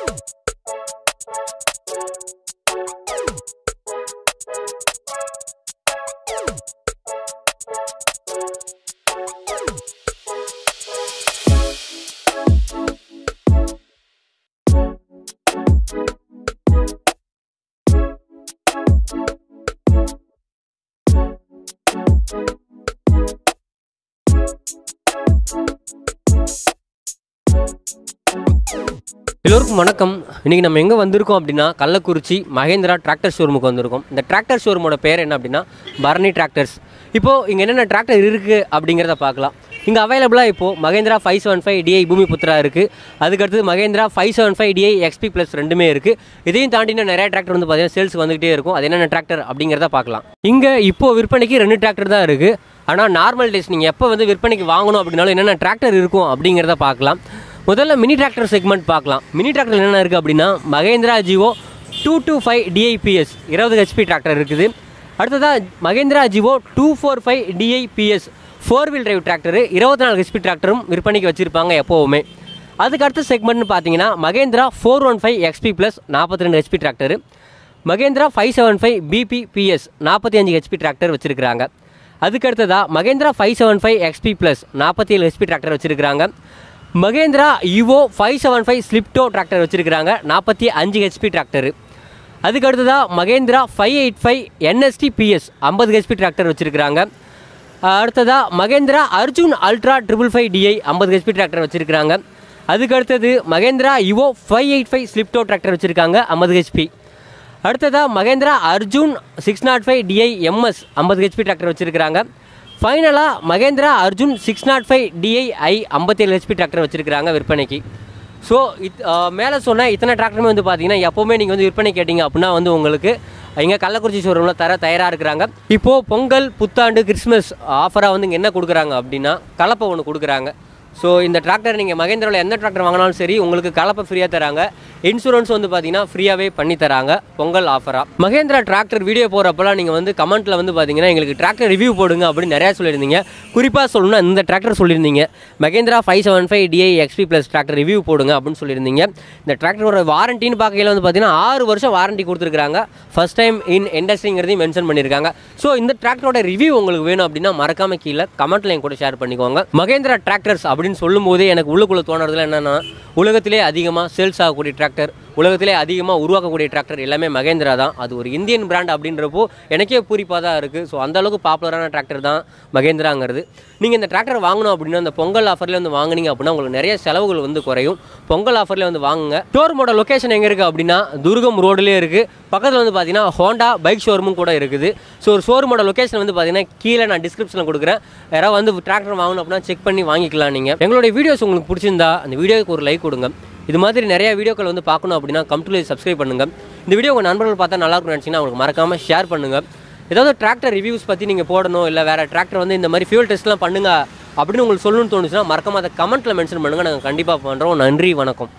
எல்லோருக்கும் வணக்கம் இன்றைக்கி நம்ம எங்கே வந்திருக்கோம் அப்படின்னா கள்ளக்குறிச்சி மகேந்திரா டிராக்டர் ஷோரூமுக்கு வந்திருக்கோம் இந்த டிராக்டர் ஷோரூமோட பேர் என்ன அப்படின்னா பரணி டிராக்டர்ஸ் இப்போது இங்கே என்னென்ன டிராக்டர் இருக்குது அப்படிங்கிறத பார்க்கலாம் இங்கே அவைலபிளாக இப்போது Mahindra five seven five DI Bhoomi Putra இருக்குது அதுக்கடுத்து Mahindra five seven five DI XP plus ரெண்டுமே இருக்குது இதையும் தாண்டி இன்னும் நிறைய டிராக்டர் வந்து பார்த்தீங்கன்னா சேல்ஸ் வந்துகிட்டே இருக்கும் அது என்னென்ன டிராக்டர் அப்படிங்கிறத பார்க்கலாம் இங்கே இப்போது விற்பனைக்கு ரெண்டு டிராக்டர் தான் இருக்குது ஆனால் நார்மல் டேஸ் நீங்கள் எப்போ வந்து விற்பனைக்கு வாங்கணும் அப்படின்னாலும் என்னென்ன டிராக்டர் இருக்கும் அப்படிங்கிறத பார்க்கலாம் முதல்ல மினி டிராக்டர் செக்மெண்ட் பார்க்கலாம் மினி டிராக்டர் என்னென்ன இருக்குது அப்படின்னா Mahindra Jivo two two five DI PS இருபது ஹெச்பி டிராக்டர் இருக்குது அடுத்ததாக Mahindra Jivo two four five DI PS four wheel drive tractor இருபத்தி நாலு ஹெச்பி டிராக்டரும் விற்பனைக்கு வச்சுருப்பாங்க எப்போவுமே அதுக்கு அடுத்த செக்மெண்ட்னு பார்த்தீங்கன்னா Mahindra four one five XP plus நாற்பத்தி ரெண்டு HP tractor Mahindra five seven five P P P S நாற்பத்தி அஞ்சு ஹெச்பி டிராக்டர் வச்சுருக்காங்க அதுக்கு அடுத்ததாக Mahindra five seven five XP plus நாற்பத்தி ஏழு ஹெச்பி டிராக்டர் வச்சுருக்காங்க Mahindra Yuvo five seven five ஸ்லிப்டோ டிராக்டர் வச்சுருக்காங்க நாற்பத்தி அஞ்சு ஹெச்பி டிராக்டர் அதுக்கு அடுத்ததாக Mahindra five eight five NST PS ஐம்பது ஹெச்பி டிராக்டர் வச்சுருக்காங்க அடுத்ததாக Mahindra Arjun ultra triple five DI ஐம்பது ஹெச்பி டிராக்டர் வச்சுருக்காங்க அதுக்கு அடுத்தது Mahindra Yuvo five eight five ஸ்லிப்டோ டிராக்டர் வச்சுருக்காங்க ஐம்பது ஹெச்பி அடுத்ததாக Mahindra Arjun six not five DI MS ஐம்பது ஹெச்பி டிராக்டர் வச்சுருக்காங்க ஃபைனலாக Mahindra Arjun six not five DI I ஐம்பத்தேழு ஹெச்பி டிராக்டர் வச்சுருக்காங்க விற்பனைக்கு ஸோ இத் மேலே சொன்ன இத்தனை டிராக்டருமே வந்து பார்த்தீங்கன்னா எப்போவுமே நீங்கள் வந்து விற்பனை கேட்டிங்க அப்படின்னா வந்து உங்களுக்கு இங்கே கள்ளக்குறிச்சி ஷோரூமில் தர தயாராக இருக்கிறாங்க இப்போது பொங்கல் புத்தாண்டு கிறிஸ்மஸ் ஆஃபராக வந்து இங்கே என்ன கொடுக்குறாங்க அப்படின்னா கலப்பை ஒன்று கொடுக்குறாங்க ஸோ இந்த டிராக்டர் நீங்கள் மகேந்திராவில் எந்த டிராக்டர் வாங்கினாலும் சரி உங்களுக்கு கலப்பை ஃப்ரீயாக தராங்க இன்சூரன்ஸ் வந்து பார்த்தீங்கன்னா ஃப்ரீயாகவே பண்ணி தராங்க பொங்கல் ஆஃபராக மகேந்திரா டிராக்டர் வீடியோ போகிறப்பெல்லாம் நீங்கள் வந்து கமெண்ட்டில் வந்து பார்த்தீங்கன்னா எங்களுக்கு டிராக்டர் ரிவ்யூ போடுங்க அப்படின்னு நிறையா சொல்லியிருந்தீங்க குறிப்பாக சொல்லணும்னா இந்த டிராக்டர் சொல்லியிருந்தீங்க Mahindra five seven five DI XP plus tractor review போடுங்க அப்படின்னு சொல்லியிருந்தீங்க இந்த டிராக்டரோட வாரண்டின்னு பார்க்கையில வந்து பார்த்தீங்கன்னா ஆறு வருஷம் வாரண்டி கொடுத்துருக்காங்க ஃபர்ஸ்ட் டைம் இன் இண்டஸ்ட்ரிங்கிறதையும் மென்ஷன் பண்ணியிருக்காங்க ஸோ இந்த டிராக்டரோட ரிவ்யூ உங்களுக்கு வேணும் அப்படின்னா மறக்காம கீழே கமெண்ட்ல என் கூட ஷேர் பண்ணிக்கோங்க மகேந்திரா டிராக்டர்ஸ் அப்படின்னு சொல்லும்போதே எனக்கு உள்ளுக்குள்ள தோணுறதுல என்னன்னா உலகத்திலே அதிகமாக சேல்ஸ் ஆகக்கூடிய டிராக்டர் உலகத்திலே அதிகமாக உருவாக்கக்கூடிய டிராக்டர் எல்லாமே மகேந்திரா தான் அது ஒரு இந்தியன் பிராண்ட் அப்படின்றப்போ எனக்கே பூரிப்பாக தான் இருக்குது ஸோ அந்த அளவுக்கு பாப்புலரான டிராக்டர் தான் மகேந்திராங்கிறது நீங்கள் இந்த டிராக்டர் வாங்கணும் அப்படின்னா அந்த பொங்கல் ஆஃபர்லேயே வந்து வாங்குனீங்க அப்படின்னா உங்களுக்கு நிறைய செலவுகள் வந்து குறையும் பொங்கல் ஆஃபர்லேயே வந்து வாங்குங்க ஷோரூமோட லொக்கேஷன் எங்கே இருக்குது அப்படின்னா துர்கம் ரோட்லேயே இருக்குது பக்கத்தில் வந்து பார்த்தீங்கன்னா ஹோண்டா பைக் ஷோரூமும் கூட இருக்குது ஸோ ஒரு ஷோரூமோட லொக்கேஷன் வந்து பார்த்தீங்கன்னா கீழே நான் டிஸ்கிரிப்ஷனில் கொடுக்குறேன் யாராவது வந்து டிராக்டர் வாங்கணும் அப்படின்னா செக் பண்ணி வாங்கிக்கலாம் நீங்கள் எங்களுடைய வீடியோஸ் உங்களுக்கு பிடிச்சிருந்தா அந்த வீடியோக்கு ஒரு லைக் கொடுங்க இது மாதிரி நிறைய வீடியோக்கள் வந்து பார்க்கணும் அப்படின்னா கம்ப்ளீட் சப்ஸ்கிரைப் பண்ணுங்க இந்த வீடியோ உங்கள் நண்பர்கள் பார்த்தா நல்லா இருக்கும்னு நினச்சிங்கன்னா உங்களுக்கு மறக்காமல் ஷேர் பண்ணுங்கள் ஏதாவது டிராக்டர் ரிவ்யூஸ் பற்றி நீங்கள் போடணும் இல்லை வேறு டிராக்டர் வந்து இந்த மாதிரி ஃபியூல் டெஸ்ட்லாம் பண்ணுங்க அப்படின்னு உங்களுக்கு சொல்லணும்னு தோணுச்சுன்னா மறக்காம அதை கமெண்ட்டில் மென்ஷன் பண்ணுங்கள் நாங்கள் கண்டிப்பாக பண்ணுறோம் நன்றி வணக்கம்